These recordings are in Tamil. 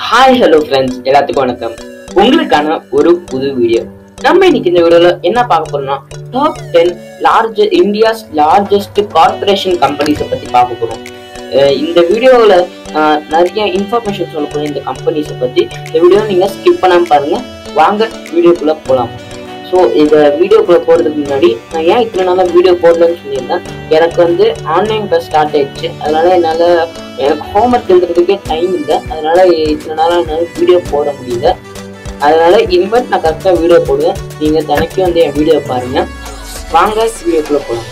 ஹாய் ஹலோ ஃப்ரெண்ட்ஸ் எல்லாத்துக்கும் வணக்கம் உங்களுக்கான ஒரு புது வீடியோ நம்ம இன்னைக்கு இந்த வீடியோல என்ன பார்க்க போறோம்னா top ten large India's largest corporation கம்பெனிஸை பத்தி பார்க்க போறோம் அஹ் இந்த வீடியோவில் நிறைய இன்ஃபர்மேஷன் சொல்ல போறோம் இந்த கம்பெனிஸை பத்தி இந்த வீடியோ நீங்க ஸ்கிப் பண்ணாம பாருங்க வாங்க வீடியோக்குள்ள போலாம் ஸோ இந்த வீடியோக்குள்ள போறதுக்கு முன்னாடி நான் ஏன் இத்தனை நாளாக வீடியோ போடலன்னு சொல்லியிருந்தேன் எனக்கு வந்து ஆன்லைன் கிளாஸ் ஸ்டார்ட் ஆயிடுச்சு அதனால என்னால் எனக்கு ஹோம்ஒர்க் எழுதுறதுக்கே டைம் இல்லை அதனால இத்தனை நாளாக என்னால் வீடியோ போட முடியல அதனால இனிமேல் நான் கரெக்டாக வீடியோ போடுவேன் நீங்கள் தினைக்கும் வந்து என் வீடியோ பாருங்க வாங்க வீடியோக்குள்ள போகலாம்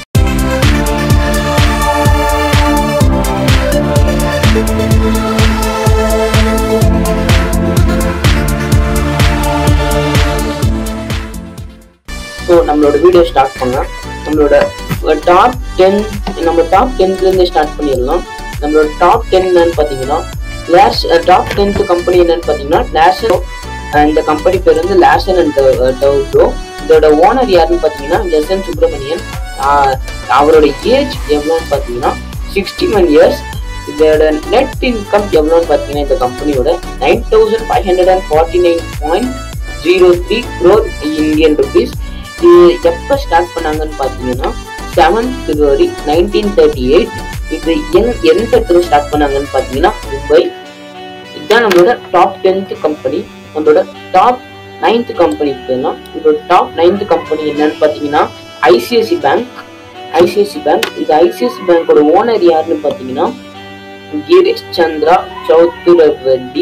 ஸோ நம்மளோட வீடியோ ஸ்டார்ட் பண்ணலாம் நம்மளோட டாப் டென் நம்ம டாப் டென்த்லேருந்து ஸ்டார்ட் பண்ணிடலாம் நம்மளோட டாப் டென் என்னன்னு பார்த்தீங்கன்னா லேஷ் டாப் டென்த் கம்பெனி என்னன்னு பார்த்தீங்கன்னா லேஷன் இந்த கம்பெனி பேர் வந்து லேஷன் அண்ட் டவுட்ரோ இதோட ஓனர் யாருன்னு பார்த்தீங்கன்னா ஜெசன் சுப்பிரமணியன் ஆஹ் அவரோட ஏஜ் எவ்வளோன்னு பார்த்தீங்கன்னா சிக்ஸ்டி ஒன் இயர்ஸ் இதோட நெட் இன்கம் எவ்வளோன்னு பார்த்தீங்கன்னா இந்த கம்பெனியோட nine thousand five hundred and forty nine point zero three crore Indian rupees இது எப்போ ஸ்டார்ட் பண்ணாங்கன்னு பார்த்தீங்கன்னா seven February nineteen thirty eight இது என் எந்த இடத்துல ஸ்டார்ட் பண்ணாங்கன்னு பார்த்தீங்கன்னா மும்பை இதுதான் நம்மளோட டாப் டென்த் கம்பெனி நம்மளோட டாப் நைன்த் கம்பெனி போயிடலாம் நம்மளோட டாப் நைன்த் கம்பெனி என்னன்னு பார்த்தீங்கன்னா ஐசிஐசி பேங்க் ஐசிஐசி பேங்க் இந்த ஐசிஐசி பேங்கோட ஓனர் யாருன்னு பார்த்தீங்கன்னா கிரீஷ் சந்திரா சௌத்துர ரெட்டி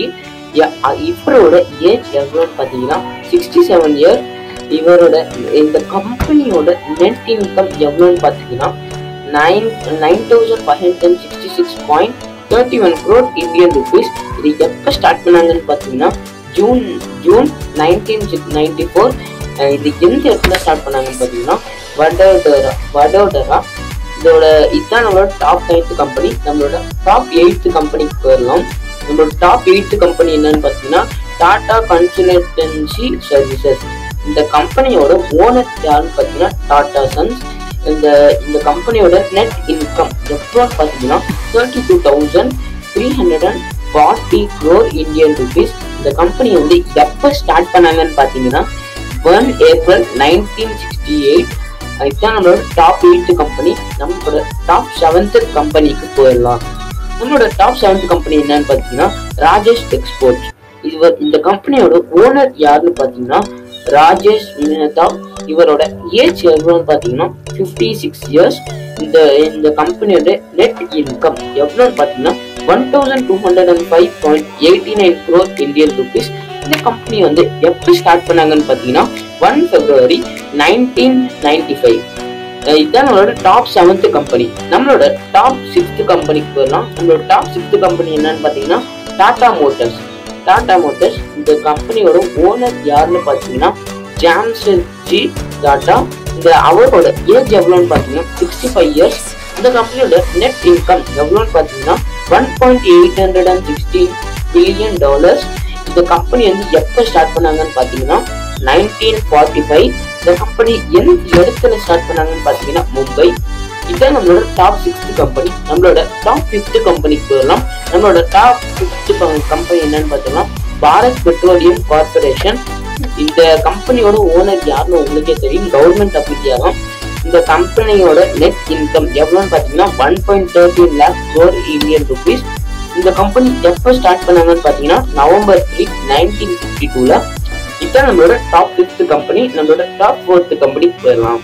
இவரோட ஏஜ் எவ்வளோன்னு பார்த்தீங்கன்னா சிக்ஸ்டி செவன் இயர் இவரோட இந்த கம்பெனியோட நெட் இன்கம் எவ்வளோன்னு பார்த்தீங்கன்னா nine nine thousand five hundred sixty six point thirty one crore Indian rupees இது எப்போ ஸ்டார்ட் பண்ணாங்கன்னு பார்த்தீங்கன்னா June June nineteen ninety four இது எந்த இடத்துல ஸ்டார்ட் பண்ணாங்கன்னு பார்த்தீங்கன்னா வடோடரா வடோடரா இதோட இதுதான் நம்மளோட டாப் நைன்த் கம்பெனி நம்மளோட டாப் எயித்து கம்பெனிக்கு போயிடலாம் நம்மளோட டாப் எயித்து கம்பெனி என்னன்னு பார்த்தீங்கன்னா டாடா கன்சல்டன்சி சர்வீசஸ் இந்த கம்பெனியோட ஓனர் யாருன்னு பார்த்தீங்கன்னா டாடா சன்ஸ் இந்த இந்த கம்பெனியோட நெட் இன்கம் எவ்வளோன்னு பார்த்தீங்கன்னா thirty two thousand three hundred and forty crore Indian rupees இந்த கம்பெனி வந்து எப்போ ஸ்டார்ட் பண்ணாங்கன்னு பார்த்தீங்கன்னா one April nineteen sixty eight இதுதான் நம்மளோட டாப் எயித்து கம்பெனி நம்மளோட டாப் செவன்த் கம்பெனிக்கு போயிடலாம் நம்மளோட டாப் செவன்த் கம்பெனி என்னன்னு பார்த்தீங்கன்னா ராஜேஷ் எக்ஸ்போர்ட் இவர் இந்த கம்பெனியோட ஓனர் யாருன்னு பார்த்தீங்கன்னா ராஜேஷ் மேத்தா இவரோட ஏஜ் எவ்வளோன்னு பார்த்தீங்கன்னா ஃபிஃப்டி சிக்ஸ் இயர்ஸ் இந்த இந்த கம்பெனியோட நெட் இன்கம் எவ்வளோன்னு பார்த்தீங்கன்னா one thousand two hundred and five point eighty nine crore Indian rupees இந்த கம்பெனி வந்து எப்போ ஸ்டார்ட் பண்ணாங்கன்னு பார்த்தீங்கன்னா one February nineteen ninety five இதுதான் நம்மளோட டாப் செவன்த் கம்பெனி நம்மளோட டாப் சிக்ஸ்த் கம்பெனிக்கு போயிடலாம் நம்மளோட டாப் சிக்ஸ்த் கம்பெனி என்னன்னு பார்த்தீங்கன்னா டாடா மோட்டர்ஸ் டாடா மோட்டர்ஸ் இந்த கம்பெனியோட ஓனர் யாருன்னு பார்த்தீங்கன்னா ஜாம்சன் ஜி டாடா இந்த அவரோட ஏஜ் எவ்வளோன்னு பார்த்தீங்கன்னா சிக்ஸ்டி ஃபைவ் இயர்ஸ் இந்த கம்பெனியோட நெட் இன்கம் எவ்வளோன்னு பார்த்தீங்கன்னா one point eight hundred and sixteen billion dollars இந்த கம்பெனி வந்து எப்போ ஸ்டார்ட் பண்ணாங்கன்னு பார்த்தீங்கன்னா நைன்டீன் ஃபார்ட்டி ஃபைவ் இந்த கம்பெனி எந்த இடத்துல ஸ்டார்ட் பண்ணாங்கன்னு பார்த்தீங்கன்னா மும்பை இதுதான் நம்மளோட டாப் சிக்ஸ்த் கம்பெனி நம்மளோட டாப் ஃபிஃப்த் கம்பெனிக்கு போயிடலாம் நம்மளோட டாப் ஃபிஃப்த் கம்பெனி என்னன்னு பார்த்தோம்னா பாரத் பெட்ரோலியம் கார்பரேஷன் இந்த கம்பெனியோட ஓனர் யாருன்னு உங்களுக்கே தெரியும் கவர்மெண்ட் ஆஃப் இந்தியா தான் இந்த கம்பெனியோட நெட் இன்கம் எவ்வளோன்னு பார்த்தீங்கன்னா one point thirteen lakh crore Indian rupees இந்த கம்பெனி எப்போ ஸ்டார்ட் பண்ணாங்கன்னு பார்த்தீங்கன்னா நவம்பர் த்ரீ நைன்டீன் ஃபிஃப்டி டூவில் இதுதான் நம்மளோட டாப் ஃபிஃப்த் கம்பெனி நம்மளோட டாப் ஃபோர்த் கம்பெனிக்கு போயிடலாம்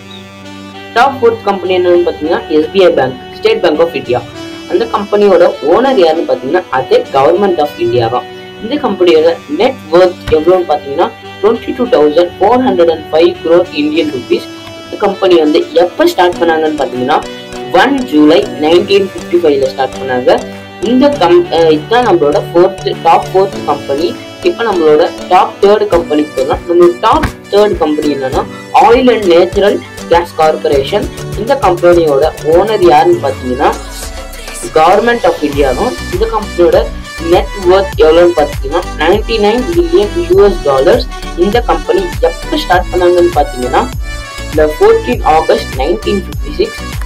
டாப் ஃபோர்த் கம்பெனி என்னன்னு பார்த்தீங்கன்னா SBI bank state bank of India அந்த கம்பெனியோட ஓனர் யாருன்னு பார்த்தீங்கன்னா அதே கவர்மெண்ட் ஆஃப் இந்தியா தான் இந்த கம்பெனியோட நெட் ஒர்த் எவ்வளோன்னு பார்த்தீங்கன்னா twenty two thousand four hundred and five crore Indian rupees இந்த கம்பெனி வந்து எப்போ ஸ்டார்ட் பண்ணாங்கன்னு பார்த்தீங்கன்னா ஒன் ஜூலை நைன்டீன் ஃபிஃப்டி ஃபைவ்ல ஸ்டார்ட் பண்ணாங்க இந்த கம் இதுதான் நம்மளோட ஃபோர்த் டாப் ஃபோர்த் கம்பெனி இப்போ நம்மளோட டாப் தேர்ட் கம்பெனிக்கு போகலாம் நம்மளோட டாப் தேர்ட் கம்பெனி என்னன்னா oil and natural gas corporation இந்த கம்பெனியோட ஓனர் யாருன்னு பார்த்தீங்கன்னா கவர்மெண்ட் ஆஃப் இந்தியா தான் இந்த கம்பெனியோட நெட் ஒர்த் எவ்வளோன்னு பார்த்தீங்கன்னா ninety nine million US dollars இந்த கம்பெனி எப்போ ஸ்டார்ட் பண்ணாங்கன்னு பார்த்தீங்கன்னா இந்த fourteen August nineteen fifty six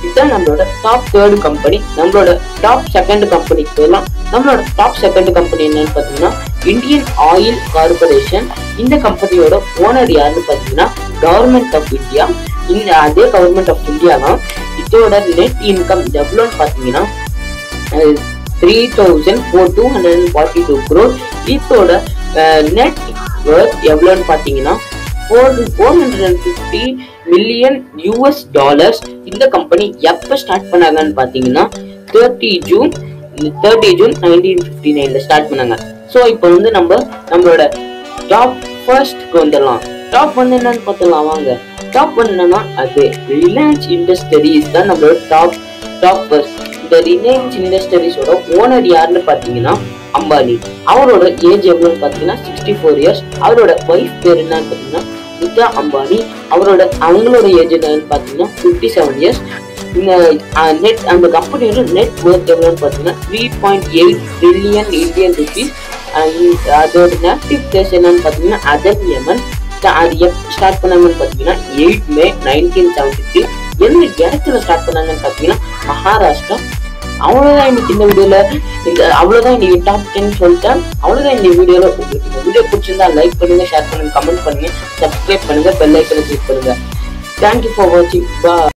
இதுதான் நம்மளோட டாப் தேர்டு கம்பெனி நம்மளோட டாப் செகண்ட் கம்பெனி போயிடலாம் நம்மளோட டாப் செகண்ட் கம்பெனி என்னன்னு பார்த்தீங்கன்னா இந்தியன் ஆயில் கார்பரேஷன் இந்த கம்பெனியோட ஓனர் யாருன்னு பார்த்தீங்கன்னா கவர்மெண்ட் ஆஃப் இந்தியா இந்த அதே கவர்மெண்ட் ஆஃப் இந்தியா தான் இதோட நெட் இன்கம் எவ்வளோன்னு பார்த்தீங்கன்னா three thousand four two hundred and forty two crore இதோட நெட் ஒர்த் எவ்வளோன்னு பார்த்தீங்கன்னா four four hundred and fifty million US dollars இந்த கம்பெனி எப்போ ஸ்டார்ட் பண்ணாங்கன்னு பார்த்தீங்கன்னா thirty June thirty June nineteen fifty நைனில் ஸ்டார்ட் பண்ணாங்க ஸோ இப்போ வந்து நம்ம நம்மளோட டாப் ஃபர்ஸ்ட்க்கு வந்துடலாம் டாப் வந்து என்னன்னு பார்த்துலாம் வாங்க டாப் என்னன்னா அது ரிலையன்ஸ் இண்டஸ்ட்ரீஸ் தான் நம்மளோட டாப் டாப் ஃபர்ஸ்ட் இந்த ரிலையன்ஸ் இண்டஸ்ட்ரீஸோட ஓனர் யாருன்னு பார்த்தீங்கன்னா அம்பானி அவரோட ஏஜ் எவ்வளோன்னு பார்த்தீங்கன்னா சிக்ஸ்டி ஃபோர் இயர்ஸ் அவரோட ஒய்ஃப் பேர் என்னன்னு பார்த்தீங்கன்னா நிதா அம்பானி அவரோட அவங்களோட ஏஜ் என்னன்னு பார்த்தீங்கன்னா ஃபிஃப்டி செவன் இயர்ஸ் இந்த நெட் அந்த கம்பெனியோட நெட் ஒர்த் எவ்வளோன்னு பார்த்தீங்கன்னா three point eight trillion Indian rupees அதோட நேட்டிவ் பிளேஸ் என்னன்னு பார்த்தீங்கன்னா அதன் யமன் அது எப்போ ஸ்டார்ட் பண்ணாங்கன்னு பார்த்தீங்கன்னா eight May nineteen seventy three எந்த இடத்துல ஸ்டார்ட் பண்ணாங்கன்னு பார்த்தீங்கன்னா மகாராஷ்டிரா அவ்வளோதான் இன்னைக்கு இந்த வீடியோல இந்த அவ்வளோதான் இன்னைக்கு டாப் டென் சொல்லிட்டேன் அவ்வளோதான் இந்த வீடியோல உங்களுக்கு இந்த வீடியோ பிடிச்சிருந்தா லைக் பண்ணுங்க ஷேர் பண்ணுங்க கமெண்ட் பண்ணுங்க சப்ஸ்கிரைப் பண்ணுங்க பெல் ஐக்கனை கிளிக் பண்ணுங்க தேங்க்யூ ஃபார் வாட்சிங் பா